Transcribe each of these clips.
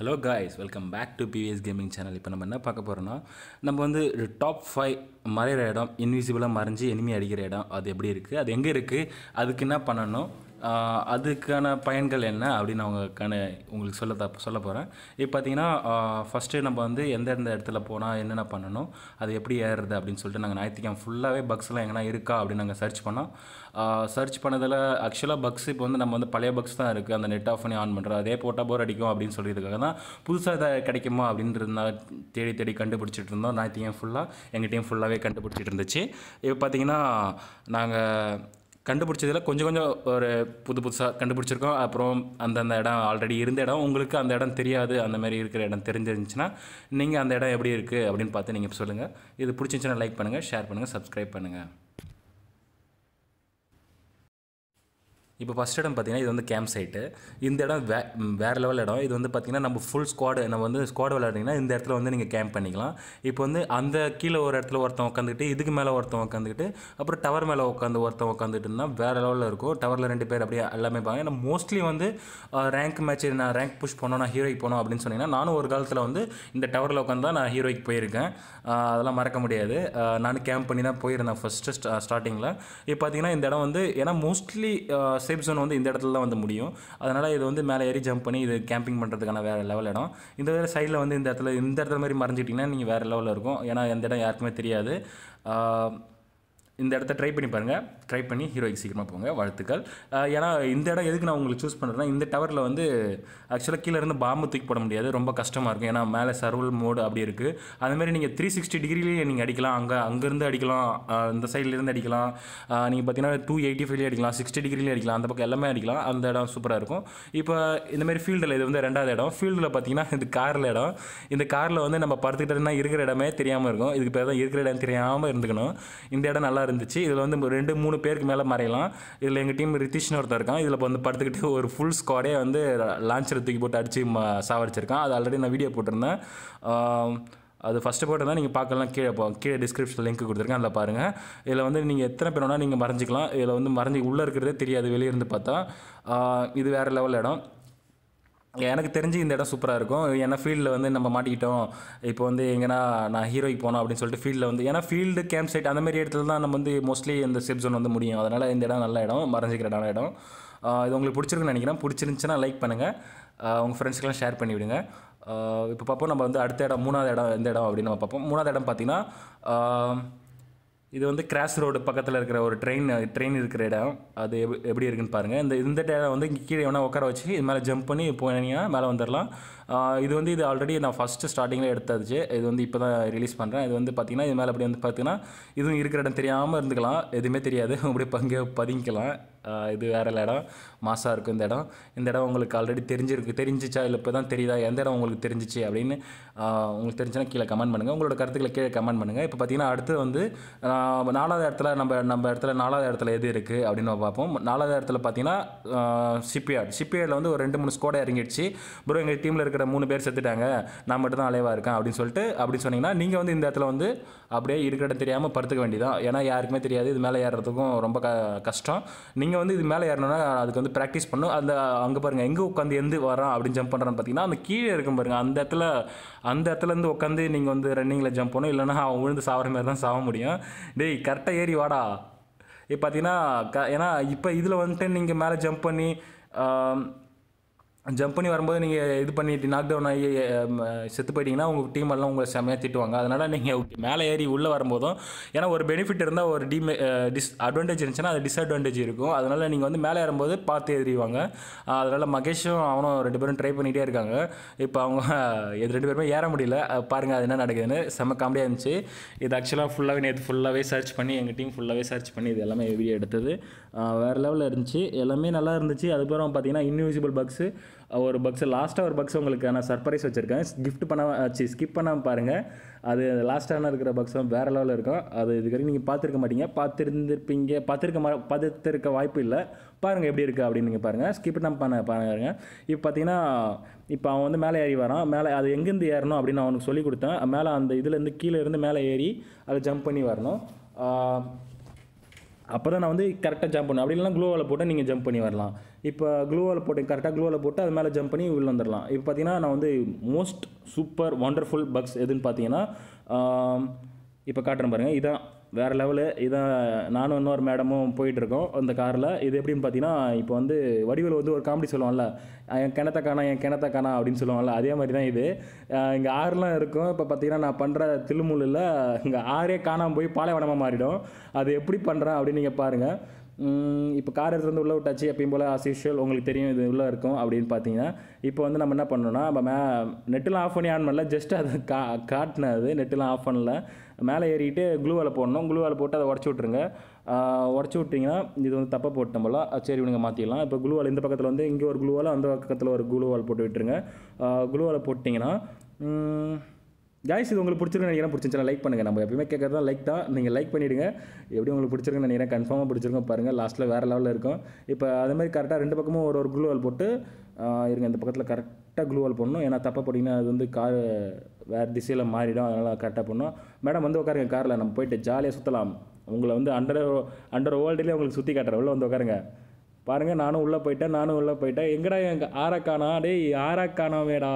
hello guys welcome back to PVS gaming channel இப்போ நம்ம என்ன பார்க்க போகிறோன்னா நம்ம வந்து டாப் ஃபைவ் மறைகிற இடம் இன்விசிபிளாக மறைஞ்சு எனிமி அடிக்கிற இடம் அது எப்படி இருக்குது அது எங்கே இருக்குது அதுக்கு என்ன பண்ணணும் ஆஹ் அதுக்கான பயன்கள் என்ன அப்படின்னு அவங்களுக்கான உங்களுக்கு சொல்ல த சொல்ல போகிறேன் இப்போ பார்த்தீங்கன்னா ஃபஸ்ட்டு நம்ம வந்து எந்தெந்த இடத்துல போனால் என்னென்ன பண்ணணும் அது எப்படி ஏறுறது அப்படின்னு சொல்லிட்டு நாங்கள் ஞாயிற்றுக்கிழமை ஃபுல்லாகவே பக்ஸ்லாம் எங்கன்னா இருக்கா அப்படின்னு நாங்கள் சர்ச் பண்ணோம் சர்ச் பண்ணதில் ஆக்சுவலாக பக்ஸ் இப்போ வந்து நம்ம வந்து பழைய பக்ஸ் தான் இருக்குது அந்த நெட் ஆஃப் பண்ணி ஆன் பண்ணுறோம் அதே போட்டால் போர் அடிக்கும் அப்படின்னு சொல்லியிருக்காங்க தான் புதுசாக எதாவது கிடைக்குமா அப்படின்றதுனால தேடி தேடி கண்டுபிடிச்சிட்டு இருந்தோம் ஞாயிற்றுக்கிழமை ஃபுல்லாக எங்கள் டீம் ஃபுல்லாகவே கண்டுபிடிச்சிட்டு இருந்துச்சு இப்போ பார்த்தீங்கன்னா நாங்கள் கண்டுபிடிச்சதில் கொஞ்சம் கொஞ்சம் ஒரு புது புதுசாக கண்டுபிடிச்சிருக்கோம் அப்புறம் அந்தந்த இடம் ஆல்ரெடி இருந்த இடம் உங்களுக்கு அந்த இடம் தெரியாது அந்த மாதிரி இருக்கிற இடம் தெரிஞ்சிருந்துச்சுன்னா நீங்கள் அந்த இடம் எப்படி இருக்குது அப்படின்னு பார்த்து நீங்கள் சொல்லுங்கள் இது பிடிச்சிருந்துச்சுன்னா லைக் பண்ணுங்கள் ஷேர் பண்ணுங்கள் சப்ஸ்கிரைப் பண்ணுங்கள் இப்போ ஃபஸ்ட் இடம் பார்த்தீங்கன்னா இது வந்து கேம்ப் சைட்டு இந்த இடம் வே வேறு லெவல் இடம் இது வந்து பார்த்தீங்கன்னா நம்ம ஃபுல் ஸ்குவாடு நம்ம வந்து ஸ்குவாடு விளையாடிங்கன்னா இந்த இடத்துல வந்து நீங்கள் கேம்ப் பண்ணிக்கலாம் இப்போ வந்து அந்த கீழே ஒரு இடத்துல ஒருத்தன் உட்காந்துக்கிட்டு இதுக்கு மேலே ஒருத்தன் உட்காந்துக்கிட்டு அப்புறம் டவர் மேலே உட்காந்து ஒருத்தன் உட்காந்துட்டு இருந்தால் வேறு லெவலில் இருக்கும் டவரில் ரெண்டு பேர் அப்படியே எல்லாமே பாங்க ஏன்னா மோஸ்ட்லி வந்து ரேங்க் மேட்ச் நான் ரேங்க் புஷ் பண்ணோம் நான் ஹீரோய்க்கு போனோம் அப்படின்னு சொன்னீங்கன்னா நானும் ஒரு காலத்தில் வந்து இந்த டவரில் உட்காந்து தான் நான் ஹீரோய்க்கு போயிருக்கேன் ஆஹ் அதெல்லாம் மறக்க முடியாது ஆஹ் நான் கேம்ப் பண்ணி தான் போயிருந்தேன் ஃபஸ்ட்டு ஸ்டார்டிங்கில் இப்போ பார்த்தீங்கன்னா இந்த இடம் வந்து ஏன்னா மோஸ்ட்லி சேஃப் ஜோன் வந்து இந்த இடத்துல தான் வந்து முடியும் அதனால் இது வந்து மேலே ஏறி ஜம்ப் பண்ணி இது கேம்பிங் பண்ணுறதுக்கான வேறு லெவல் இடம் இந்த வேறு சைடில் வந்து இந்த இடத்துல இந்த இடத்துல மாதிரி மறைஞ்சிட்டிங்கன்னா நீங்கள் வேறு லெவலில் இருக்கும் ஏன்னா இந்த இடம் யாருக்குமே தெரியாது ஆஹ் இந்த இடத்த ட்ரை பண்ணி பாருங்கள் ட்ரை பண்ணி ஹீரோய்க்கு சீக்கிரமாக போங்க வாழ்த்துக்கள் ஆஹ் ஏன்னா இந்த இடம் எதுக்கு நான் உங்களுக்கு சூஸ் பண்ணுறேன்னா இந்த டவரில் வந்து ஆக்சுவலாக கீழே இருந்து பாம்பு தூக்கி போட முடியாது ரொம்ப கஷ்டமாக இருக்கும் ஏன்னா மேலே சர்வல் மோடு அப்படி இருக்குது அதுமாரி நீங்கள் த்ரீ சிக்ஸ்டி டிகிரிலேயே நீங்கள் அடிக்கலாம் அங்கே அங்கேருந்து அடிக்கலாம் ஆஹ் இந்த சைட்லேருந்து அடிக்கலாம் நீங்கள் பார்த்தீங்கன்னா டூ எயிட்டி ஃபைவ்லேயே அடிக்கலாம் சிக்ஸ்டி டிகிரிலேயே அடிக்கலாம் அந்த பக்கம் எல்லாமே அடிக்கலாம் அந்த இடம் சூப்பராக இருக்கும் இப்போ இந்த மாதிரி ஃபீல்டில் இது வந்து ரெண்டாவது இடம் ஃபீல்டில் பார்த்தீங்கன்னா இது காரில் இடம் இந்த காரில் வந்து நம்ம படுத்துக்கிட்டோம்னா இருக்கிற இடமே தெரியாமல் இருக்கும் இதுக்கு பேர் தான் இருக்கிற இடம் தெரியாமல் இருந்துக்கணும் இந்த இடம் நல்லா இருந்துச்சு இதில் வந்து ரெண்டு மூணு பேருக்கு மேலே மறையலாம் இதில் எங்கள் டீம் ரித்திஷ்னு ஒருத்தர் இருக்கான் இதில் இப்போ வந்து படுத்துக்கிட்டு ஒரு ஃபுல் ஸ்குவாடே வந்து லான்ச்சர் தூக்கி போட்டு அடித்து சாவடிச்சிருக்கான் அது ஆல்ரெடி நான் வீடியோ போட்டிருந்தேன் ஆம், அது ஃபஸ்ட்டு போட்டு நீங்கள் பார்க்கலாம் கீழே போ கீழே டிஸ்கிரிப்ஷனில் லிங்க் கொடுத்துருக்கேன் அதில் பாருங்கள் இதில் வந்து நீங்கள் எத்தனை பேர் வேணால் நீங்கள் மறைஞ்சிக்கலாம் இதில் வந்து மறைஞ்சி உள்ளே இருக்கிறதே தெரியாது வெளியே இருந்து பார்த்தா ஆ, இது வேறு லெவல் இடம் எனக்கு தெரிஞ்சு இந்த இடம் சூப்பராக இருக்கும் ஏன்னா ஃபீல்டில் வந்து நம்ம மாட்டிக்கிட்டோம் இப்போ வந்து எங்கன்னா நான் ஹீரோய்க்கு போனோம் அப்படின்னு சொல்லிட்டு ஃபீல்டில் வந்து ஏன்னா ஃபீல்டு கேம்ப் சைட் அந்த மாதிரி இடத்துல தான் நம்ம வந்து மோஸ்ட்லி இந்த சேஃப் ஜோன் வந்து முடியும் அதனால் இந்த இடம் நல்ல இடம் மறைஞ்சிக்கிற இடம் இடம் ஆஹ் இது உங்களுக்கு பிடிச்சிருக்குன்னு நினைக்கிறேன் பிடிச்சிருந்துச்சுன்னா லைக் பண்ணுங்கள் உங்கள் ஃப்ரெண்ட்ஸ்க்கெலாம் ஷேர் பண்ணி விடுங்க ஆஹ் இப்போ பார்ப்போம் நம்ம வந்து அடுத்த இடம் மூணாவது இடம் எந்த இடம் அப்படின்னு நம்ம பார்ப்போம் மூணாவது இடம் பார்த்தீங்கன்னா இது வந்து கிராஸ் ரோடு பக்கத்தில் இருக்கிற ஒரு ட்ரெயின் ட்ரெயின் இருக்கிற இடம் அது எப் எப்படி இருக்குன்னு பாருங்கள் இந்த இந்த இடம் வந்து இங்கே கீழே வேணால் உட்கார வச்சு இது மேலே ஜம்ப் பண்ணி போனீங்கன்னா மேலே வந்துடலாம் ஆஹ் இது வந்து இது ஆல்ரெடி நான் ஃபஸ்ட்டு ஸ்டார்டிங்கில் எடுத்தாச்சு இது வந்து இப்போ தான் ரிலீஸ் பண்ணுறேன் இது வந்து பார்த்தீங்கன்னா இது மேலே அப்படி வந்து பார்த்தீங்கன்னா இதுவும் இருக்கிற இடம் தெரியாமல் இருந்துக்கலாம் எதுவுமே தெரியாது அப்படியே பங்கே பதுங்கிக்கலாம் ஆஹ் இது வேறு இடம் மாசாக இருக்கும் இந்த இடம் இந்த இடம் உங்களுக்கு ஆல்ரெடி தெரிஞ்சிருக்கு தெரிஞ்சிச்சா இல்லை இப்போ தான் தெரியுதா எந்த இடம் உங்களுக்கு தெரிஞ்சிச்சு அப்படின்னு ஆஹ் உங்களுக்கு தெரிஞ்சுன்னா கீழே கமெண்ட் பண்ணுங்கள் உங்களோட கருத்துக்களை கீழே கமெண்ட் பண்ணுங்கள் இப்போ பார்த்தீங்கன்னா அடுத்து வந்து ஆஹ் நாலாவது இடத்துல நம்ம நம்ம இடத்துல நாலாவது இடத்துல எது இருக்குது அப்படின்னு நம்ம பார்ப்போம் நாலாவது இடத்துல பார்த்தீங்கன்னா ஷிப்யார்ட் ஷிப்யார்டில் வந்து ஒரு ரெண்டு மூணு ஸ்கோடை இறங்கிடுச்சு ப்ரோ எங்கள் டீமில் இருக்கிற மூணு பேர் செத்துட்டாங்க நான் மட்டும் தான் அலைவாக இருக்கேன் அப்படின்னு சொல்லிட்டு அப்படி சொன்னீங்கன்னா நீங்கள் வந்து இந்த இடத்துல வந்து அப்படியே இருக்கிற இடம் தெரியாமல் படுத்துக்க வேண்டியதான் ஏன்னா யாருக்குமே தெரியாது இது மேலே ஏறுறதுக்கும் ரொம்ப க கஷ்டம் நீங்கள் வந்து இது மேலே ஏறணும்னா அதுக்கு வந்து ப்ராக்டிஸ் பண்ணும் அந்த அங்கே பாருங்கள் எங்கே உட்காந்து எந்த வரான் அப்படின்னு ஜம்ப் பண்ணுறான்னு பார்த்தீங்கன்னா அந்த கீழே இருக்கும் பாருங்கள் அந்த இடத்துல அந்த இடத்துலேருந்து உட்காந்து நீங்கள் வந்து ரன்னிங்கில் ஜம்ப் பண்ணணும் இல்லைன்னா அவன் விழுந்து சாவற மாதிரி தான் சாக முடியும் டேய் கரெக்டாக ஏறி வாடா இப்போ பார்த்தீங்கன்னா க ஏன்னா இப்போ இதில் வந்துட்டு நீங்கள் மேலே ஜம்ப் பண்ணி ஜம்ப் பண்ணி வரும்போது நீங்கள் இது பண்ணிட்டு நாக் டவுன் ஆகி அம், செத்து போயிட்டீங்கன்னா உங்கள் டீம் எல்லாம் உங்களை செம்மையாக திட்டுவாங்க அதனால் நீங்கள் மேலே ஏறி உள்ளே வரும்போதும் ஏன்னா ஒரு பெனிஃபிட் இருந்தால் ஒரு டீம் டிஸ் அட்வான்டேஜ் இருந்துச்சுன்னா அது டிஸ்அட்வான்டேஜ் இருக்கும் அதனால் நீங்கள் வந்து மேலே ஏறும்போது பார்த்து எறிவாங்க அதனால் மகேஷும் அவனும் ரெண்டு பேரும் ட்ரை பண்ணிகிட்டே இருக்காங்க இப்போ அவங்க இது ரெண்டு பேருமே ஏற முடியல அஹ், பாருங்க அது என்ன நடக்குதுன்னு செம்ம காமெடியாக இருந்துச்சு இது ஆக்சுவலாக ஃபுல்லாகவே நேற்று ஃபுல்லாகவே சர்ச் பண்ணி எங்கள் டீம் ஃபுல்லாகவே சர்ச் பண்ணி இது எல்லாமே வீடியோ எடுத்தது அஹ், வேறு லெவலில் இருந்துச்சு எல்லாமே நல்லா இருந்துச்சு அதுக்கப்புறம் பார்த்தீங்கன்னா இன்விசிபிள் பக்ஸு ஒரு பக்ஸ் லாஸ்ட்டாக ஒரு பக்ஸ் உங்களுக்கு நான் சர்ப்ரைஸ் வச்சுருக்கேன் கிஃப்ட் பண்ண சி ஸ்கிப் பண்ணாமல் பாருங்கள் அது லாஸ்ட்டான இருக்கிற பக்ஸும் வேறு லெவலில் இருக்கும் அது இது வரைக்கும் நீங்கள் பார்த்துருக்க மாட்டீங்க பார்த்துருந்துருப்பீங்க பார்த்துருக்க மா பார்த்துருக்க வாய்ப்பு இல்லை பாருங்கள் எப்படி இருக்குது அப்படின்னு நீங்கள் பாருங்கள் ஸ்கிப் பண்ண பண்ண பாருங்க இப்போ பார்த்தீங்கன்னா இப்போ அவன் வந்து மேலே ஏறி வரான் மேலே அது எங்கேருந்து ஏறணும் அப்படின்னு அவனுக்கு சொல்லி கொடுத்தேன் மேலே அந்த இதுலேருந்து கீழே இருந்து மேலே ஏறி அதை ஜம்ப் பண்ணி வரணும் ஆஹ் அப்போ தான் நான் வந்து கரெக்டாக ஜம்ப் பண்ணுவேன் அப்படி இல்லைனா க்ளோவில் போட்டு நீங்கள் ஜம்ப் பண்ணி வரலாம் இப்போ க்ளூவால் போட்டு கரெக்டாக க்ளூவால் போட்டு அது மேலே ஜம்ப் பண்ணி உள்ள வந்துடலாம் இப்போ பார்த்தீங்கன்னா நான் வந்து மோஸ்ட் சூப்பர் ஒண்டர்ஃபுல் பக்ஸ் எதுன்னு பார்த்தீங்கன்னா இப்போ காட்டுறேன் பாருங்கள் இதான் வேறு லெவலு இதான் நானும் இன்னொரு மேடமும் போயிட்டுருக்கோம் அந்த காரில் இது எப்படின்னு பார்த்தீங்கன்னா இப்போ வந்து வடிவில் வந்து ஒரு காமெடி சொல்லுவான்ல என் கிணத்த காணா என் கிணத்த காணா அப்படின்னு சொல்லுவாங்கல்ல அதே மாதிரி தான் இது இங்கே ஆறுலாம் இருக்கும் இப்போ பார்த்தீங்கன்னா நான் பண்ணுற தில்லுமுள்ளில் இங்கே ஆறே காணாமல் போய் பாலைவனமாக மாறிடும் அது எப்படி பண்ணுறேன் அப்படின்னு நீங்கள் பாருங்கள் இப்போ கார் எடுத்துகிட்டு வந்து உள்ளே விட்டாச்சு எப்பயும் போல் as usual உங்களுக்கு தெரியும் இது உள்ளே இருக்கும் அப்படின்னு பார்த்தீங்கன்னா இப்போ வந்து நம்ம என்ன பண்ணோம்னா நம்ம மே நெட்டெலாம் ஆஃப் பண்ணி ஆன் பண்ணல ஜஸ்ட் அதை கா காட்டினது நெட்டெலாம் ஆஃப் பண்ணல மேலே ஏறிட்டு க்ளூவால் போடணும் க்ளூவால் போட்டு அதை உடச்சி விட்ருங்க உடச்சி விட்டிங்கன்னா இது வந்து தப்பாக போட்டோம் போல அஹ் சரி இவனுங்க மாற்றிடலாம் இப்போ க்ளூவால் இந்த பக்கத்தில் வந்து இங்கே ஒரு க்ளூவால் அந்த பக்கத்தில் ஒரு க்ளூவால் போட்டு விட்டுருங்க க்ளூவால் போட்டிங்கன்னா காய்ஸ் இது உங்களுக்கு பிடிச்சிருக்குன்னு நினைக்கிறேன் பிடிச்சிருந்துச்சுன்னா லைக் பண்ணுங்கள் நம்ம எப்பயுமே கேட்கறது தான் லைக் தான் நீங்கள் லைக் பண்ணிவிடுங்க எப்படி உங்களுக்கு பிடிச்சிருக்குன்னு நினைக்கிறேன் கன்ஃபார்மாக பிடிச்சிருக்கும் பாருங்கள் லாஸ்ட்டில் வேறு லெவலில் இருக்கும் இப்போ அதே மாதிரி கரெக்டாக ரெண்டு பக்கமும் ஒரு ஒரு க்ளூவால் போட்டு ஆஹ் இருங்க இந்த பக்கத்தில் கரெக்டாக க்ளூவால் போடணும் ஏன்னா தப்பாக போட்டிங்கன்னா அது வந்து கார் வேறு திசையில் மாறிடும் அதனால் கரெக்டாக பண்ணணும் மேடம் வந்து உட்காருங்க காரில் நம்ம போயிட்டு ஜாலியாக சுற்றலாம் உங்களை வந்து அண்டர் அண்டர் வேர்ல்டுலேயே உங்களுக்கு சுற்றி காட்டுறேன் உள்ள வந்து உட்காருங்க பாருங்கள் நானும் உள்ளே போயிட்டேன் நானும் உள்ளே போயிட்டேன் எங்கடா எங்க ஆராக்கானா டேய் ஆராக்கானாமேடா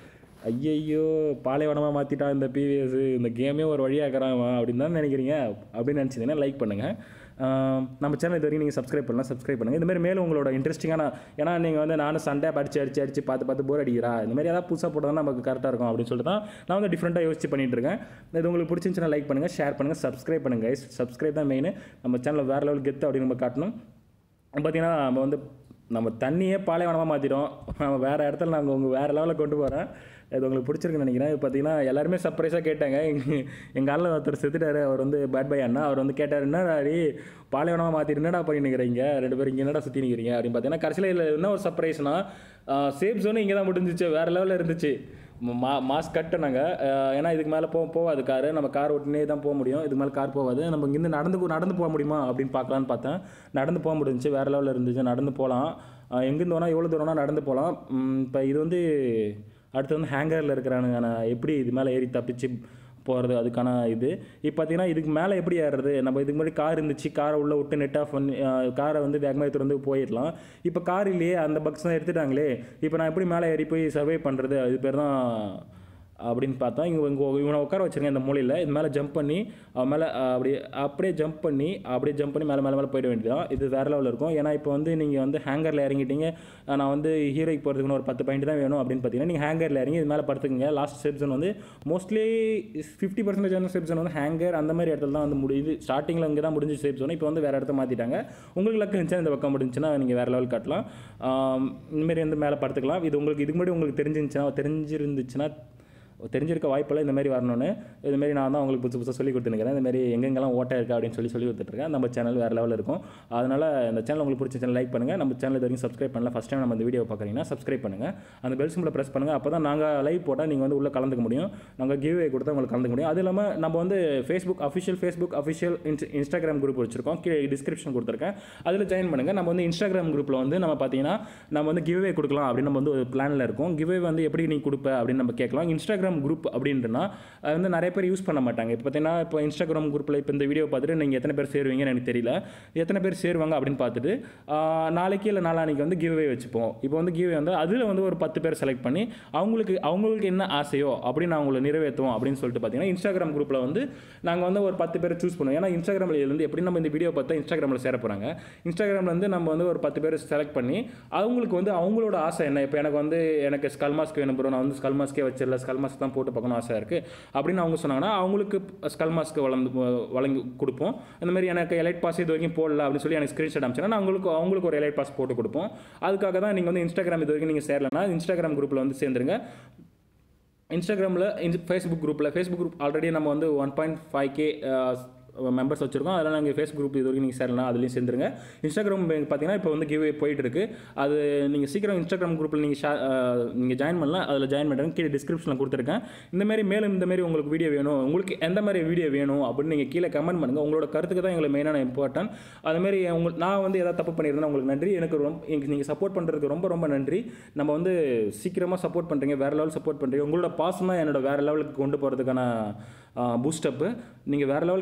ஐயையோ பாலைவனமாக மாற்றிட்டான் இந்த பிவிஎஸ் இந்த கேமே ஒரு வழியாக்குறான் இவன் அப்படின்னு தான் நினைக்கிறீங்க அப்படின்னு நினச்சிங்கன்னா லைக் பண்ணுங்கள் ஆஹ் நம்ம சேனல் இது வரைக்கும் நீங்கள் சப்ஸ்கிரைப் பண்ணலாம் சப்ஸ்கிரைப் பண்ணுங்கள் இந்த மாதிரி மேலும் உங்களோட இன்ட்ரெஸ்டிங்கான ஏன்னா நீங்கள் வந்து நானும் சண்டே படிச்சு அடிச்சு அடிச்சு பார்த்து பார்த்து போர் அடிக்கிறா இந்த மாதிரி ஏதாவது புதுசாக போட்டால் நமக்கு கரெக்டாக இருக்கும் அப்படின்னு சொல்லிட்டு தான் நான் வந்து டிஃப்ரெண்ட்டாக யோசிச்சு பண்ணிட்டு இருக்கேன் இது உங்களுக்கு பிடிச்சிருந்துச்சுன்னா லைக் பண்ணுங்கள் ஷேர் பண்ணுங்கள் சப்ஸ்கிரைப் பண்ணுங்கள் guys சப்ஸ்கிரைப் தான் மெயின் நம்ம சேனலில் வேறு லெவல் கெத்து அப்படின்னு நம்ம காட்டணும் பார்த்தீங்கன்னா நம்ம வந்து நம்ம தண்ணியே பாலைவனமாக மாற்றிடும் நம்ம வேறு இடத்துல நாங்கள் உங்கள் வேறு லெவலில் கொண்டு போகிறேன் இது உங்களுக்கு பிடிச்சிருக்குன்னு நினைக்கிறேன் இப்போ பார்த்தீங்கன்னா எல்லாருமே சர்ப்ரைஸாக கேட்டாங்க எங்கள் எங்கள் ஆளில் ஒருத்தர் செத்துட்டாரு அவர் வந்து பேட் பை அண்ணா அவர் வந்து கேட்டார் என்னடா அடி பாலைவனமாக மாற்றிட்டு என்னடா பண்ணி நிற்கிறீங்க ரெண்டு பேரும் இங்கே என்னடா சுற்றி நிற்கிறீங்க அப்படின்னு பார்த்தீங்கன்னா கடைசியில் இதில் என்ன ஒரு சர்ப்ரைஸ்னா சேஃப் ஜோனு இங்கே தான் முடிஞ்சிச்சு வேறு லெவலில் இருந்துச்சு மா மாஸ்க் கட்டினாங்க ஏன்னா இதுக்கு மேலே போ போகாது காரு நம்ம கார் ஓட்டினே தான் போக முடியும் இதுக்கு மேலே கார் போகாது நம்ம இங்கேருந்து நடந்து போ- நடந்து போக முடியுமா அப்படின்னு பார்க்கலான்னு பார்த்தேன் நடந்து போக முடிஞ்சுச்சு வேறு லெவலில் இருந்துச்சு நடந்து போகலாம் எங்கேருந்து வேணால் எவ்வளோ தூரம்னா நடந்து போகலாம் இப்போ இது வந்து அடுத்து வந்து ஹேங்கரில் இருக்கிறானுங்க நான் எப்படி இது மேலே ஏறி தப்பிச்சு போகிறது அதுக்கான இது இப்போ பார்த்தீங்கன்னா இதுக்கு மேலே எப்படி ஏறுறது நம்ம இதுக்கு முன்னாடி கார் இருந்துச்சு காரை உள்ளே விட்டு நெட் ஆஃப் பண்ணி காரை வந்து வேகமாக எடுத்துட்டு வந்து போயிடலாம் இப்போ கார் இல்லையே அந்த பக்ஸ் தான் எடுத்துட்டாங்களே இப்போ நான் எப்படி மேலே ஏறி போய் சர்வே பண்ணுறது அது பேர் தான் அப்படின்னு பார்த்தா இங்கே இங்கே இவனை உட்கார வச்சிருங்க இந்த மூலையில் இது மேலே ஜம்ப் பண்ணி அவன் மேலே அப்படியே அப்படியே ஜம்ப் பண்ணி அப்படியே ஜம்ப் பண்ணி மேலே மேலே மேலே போயிட வேண்டியதான் இது வேறு லெவலில் இருக்கும் ஏன்னா இப்போ வந்து நீங்கள் வந்து ஹேங்கரில் இறங்கிட்டீங்க அஹ் நான் வந்து ஹீரோய்க்கு போகிறதுக்கு ஒரு பத்து பாயிண்ட் தான் வேணும் அப்படின்னு பார்த்தீங்கன்னா நீங்கள் ஹேங்கரில் இறங்கி இது மேலே படுத்துக்குங்க லாஸ்ட் செப்ஷன் வந்து மோஸ்ட்லி ஃபிஃப்டி பர்சன்டேஜ் ஆன செப்ஷன் வந்து ஹேங்கர் அந்த மாதிரி இடத்துல தான் வந்து முடியுது ஸ்டார்டிங்கில் இங்கே தான் முடிஞ்சு செப்ஷன் இப்போ வந்து வேறு இடத்த மாற்றிட்டாங்க உங்களுக்கு லக்கு இருந்துச்சுன்னா இந்த பக்கம் முடிஞ்சுன்னா நீங்கள் வேறு லெவல் காட்டலாம் ஆம், இந்தமாரி வந்து மேலே படுத்துக்கலாம் இது உங்களுக்கு இதுக்கு முன்னாடி உங்களுக்கு தெரிஞ்சிருந்துச்சுன்னா தெரிஞ்சிருந்துச்சுன்னா தெரிஞ்சிருக்க வாய்ப்பில்லை இந்த மாதிரி வரணும்னு இது மாதிரி நான் தான் உங்களுக்கு புதுசு புதுசாக சொல்லி கொடுத்துருக்கிறேன் இந்த மாதிரி எங்கெங்கெல்லாம் ஓட்டை இருக்கா அப்படின்னு சொல்லி சொல்லி கொடுத்துட்ருக்கேன் நம்ம சேனல் வேறு லெவலில் இருக்கும் அதனால் இந்த சேனல் உங்களுக்கு பிடிச்ச சேனல் லைக் பண்ணுங்கள் நம்ம சேனல் இது வரைக்கும் சப்ஸ்கிரைப் பண்ணல ஃபஸ்ட் டைம் நம்ம இந்த வீடியோ பார்க்குறீங்கன்னா சப்ஸ்கிரைப் பண்ணுங்கள் அந்த பெல் சிம்பிளை ப்ரெஸ் பண்ணுங்கள் அப்போ தான் நாங்கள் லைவ் போட்டால் நீங்கள் வந்து உள்ளே கலந்துக்க முடியும் நாங்கள் கிவ்வே கொடுத்தா உங்களுக்கு கலந்துக்க முடியும் அது இல்லாமல் நம்ம வந்து Facebook official Facebook official Instagram group வச்சிருக்கோம் கீழே டிஸ்கிரிப்ஷன் கொடுத்துருக்கேன் அதில் ஜாயின் பண்ணுங்கள் நம்ம வந்து இன்ஸ்டாகிராம் குரூப்பில் வந்து நம்ம பார்த்தீங்கன்னா நம்ம வந்து கிவ்வே கொடுக்கலாம் அப்படின்னு நம்ம வந்து ஒரு பிளானில் இருக்கும் கிவ்வே வந்து எப்படி நீ கொடுப்ப அப்படின்னு நம்ம கேட்கலாம் இன்ஸ்டாகிராம் குரூப் அப்படின்றனா அது வந்து நிறைய பேர் யூஸ் பண்ண மாட்டாங்க இப்போ பார்த்தீங்கன்னா இப்போ இன்ஸ்டாகிராம் குரூப்பில் இப்போ இந்த வீடியோ பார்த்துட்டு நீங்கள் எத்தனை பேர் சேருவீங்கன்னு எனக்கு தெரியல எத்தனை பேர் சேருவாங்க அப்படின்னு பார்த்துட்டு ஆஹ், நாளைக்கு இல்லை நாளானிக்கு வந்து கிவ்வே வச்சுப்போம் இப்போ வந்து கிவ்வே வந்து அதில் வந்து ஒரு பத்து பேர் செலக்ட் பண்ணி அவங்களுக்கு அவங்களுக்கு என்ன ஆசையோ அப்படின்னு அவங்கள நிறைவேற்றுவோம் அப்படின்னு சொல்லிட்டு பார்த்தீங்கன்னா இன்ஸ்டாகிராம் குரூப்பில் வந்து நாங்கள் வந்து ஒரு பத்து பேர் சூஸ் பண்ணுவோம் ஏன்னா இன்ஸ்டாகிராமில் இருந்து எப்படி நம்ம இந்த வீடியோ பார்த்தா இன்ஸ்டாகிராமில் சேர போகிறாங்க இன்ஸ்டாகிராமில் வந்து நம்ம வந்து ஒரு பத்து பேர் செலக்ட் பண்ணி அவங்களுக்கு வந்து அவங்களோட ஆசை என்ன இப்போ எனக்கு வந்து எனக்கு ஸ்கல் மாஸ்க் வேணும் ப்ரோ நான் வந்து ஸ்கல் மாஸ்க்கே வச்சிடல ஸ்கல் மாஸ்க் தான் போட்டு பார்க்கணும் ஆசை இருக்குது அப்படின்னு அவங்க சொன்னாங்கன்னா அவங்களுக்கு ஸ்கல் மாஸ்க் வளர்ந்து வழங்கி கொடுப்போம் இந்த மாதிரி எனக்கு எலைட் பாஸ் இது வரைக்கும் போடல அப்படின்னு சொல்லி எனக்கு ஸ்க்ரீன்ஷாட் அனுப்பிச்சுன்னா நான் உங்களுக்கு அவங்களுக்கு ஒரு எலைட் பாஸ் போட்டு கொடுப்போம் அதுக்காக தான் நீங்கள் வந்து இன்ஸ்டாகிராம் இது வரைக்கும் நீங்கள் சேரலன்னா இன்ஸ்டாகிராம் குரூப்பில் வந்து சேர்ந்துருங்க இன்ஸ்டாகிராமில் இன்ஸ் ஃபேஸ்புக் குரூப்பில் ஃபேஸ்புக் குரூப் ஆல்ரெடி நம்ம வந்து one point five K members வச்சிருக்கோம் அதெல்லாம் நாங்கள் ஃபேஸ்புக் குரூப் இது வரைக்கும் நீங்கள் சேரலாம் அதுலேயும் சேர்ந்துருங்க இன்ஸ்டாகிராம் பார்த்தீங்கன்னா இப்போ வந்து கிவ் போயிட்டு இருக்கு அது நீங்கள் சீக்கிரம் இன்ஸ்டாகிராம் குரூப்பில் நீங்கள் ஷே நீங்கள் ஜாயின் பண்ணலாம் அதில் ஜாயின் பண்ணுறேன் கீழே டிஸ்கிரிப்ஷனில் கொடுத்துருக்கேன் இந்த மாதிரி மேலும் இந்த மாதிரி உங்களுக்கு வீடியோ வேணும் உங்களுக்கு எந்த மாதிரி வீடியோ வேணும் அப்படின்னு நீங்கள் கீழே கமெண்ட் பண்ணுங்கள் உங்களோட கருத்துக்கு தான் எங்களுக்கு மெயினான இம்பார்ட்டன்ட் அதுமாரி உங்களுக்கு நான் வந்து எதாவது தப்பு பண்ணியிருந்தேன்னா உங்களுக்கு நன்றி எனக்கு ரொம்ப எனக்கு நீங்கள் சப்போர்ட் பண்ணுறதுக்கு ரொம்ப ரொம்ப நன்றி நம்ம வந்து சீக்கிரமாக சப்போர்ட் பண்ணுறீங்க வேறு லெவல் சப்போர்ட் பண்ணுறீங்க உங்களோட பாசம் தான் என்னோட வேறு லெவலுக்கு கொண்டு போகிறதுக்கான பூஸ்டப்பு நீங்கள் வேறு லெவல் காட்டிகிட்டு இருக்கீங்க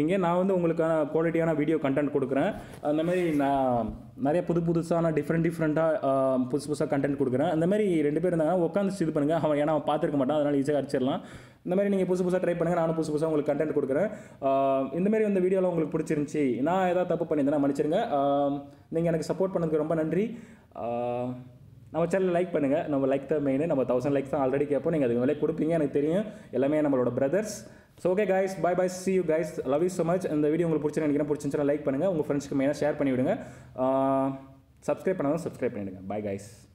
இருக்கீங்க நான் வந்து உங்களுக்கான குவாலிட்டியான வீடியோ கண்டென்ட் கொடுக்குறேன் அந்த மாதிரி நான் நிறைய புது புதுசான டிஃப்ரெண்ட் டிஃப்ரெண்ட்டாக புதுசு புதுசாக கண்டென்ட் கொடுக்குறேன் அந்த மாதிரி ரெண்டு பேர் இருந்தாங்கன்னா உட்காந்து இது பண்ணுங்கள் அவன் ஏன்னா அவன் பார்த்துருக்க மாட்டான் அதனால் ஈஸியாக அடிச்சிடலாம் இந்த மாதிரி நீங்கள் புதுசு புதுசாக ட்ரை பண்ணுங்கள் நானும் புதுசு புதுசாக உங்களுக்கு கண்டென்ட் கொடுக்குறேன் ஆஹ் இந்த மாதிரி இந்த வீடியோவில் உங்களுக்கு பிடிச்சிருந்துச்சி நான் ஏதாவது தப்பு பண்ணியிருந்தேன்னா மன்னிச்சிருங்க நீங்கள் எனக்கு சப்போர்ட் பண்ணதுக்கு ரொம்ப நன்றி ஆஹ் நம்ம சேனல் லைக் பண்ணுங்கள் நம்ம லைக் தான் மெயின் நம்ம தௌசண்ட் லைக்ஸ் தான் ஆல்ரெடி கேட்போம் நீங்கள் அதுக்கு மேலே கொடுப்பீங்க எனக்கு தெரியும் எல்லாமே நம்மளோட brothers so okay guys bye bye see you guys love you so much இந்த வீடியோ உங்களுக்கு பிடிச்சி நினைக்கிறேன் பிடிச்சிருந்துச்சுன்னா லைக் பண்ணுங்கள் உங்கள் ஃப்ரெண்ட்ஸ்க்கு மெயினாக ஷேர் பண்ணி விடுங்க சப்ஸ்கிரைப் பண்ணாலும் சப்ஸ்கிரைப் பண்ணிவிடுங்க பை guys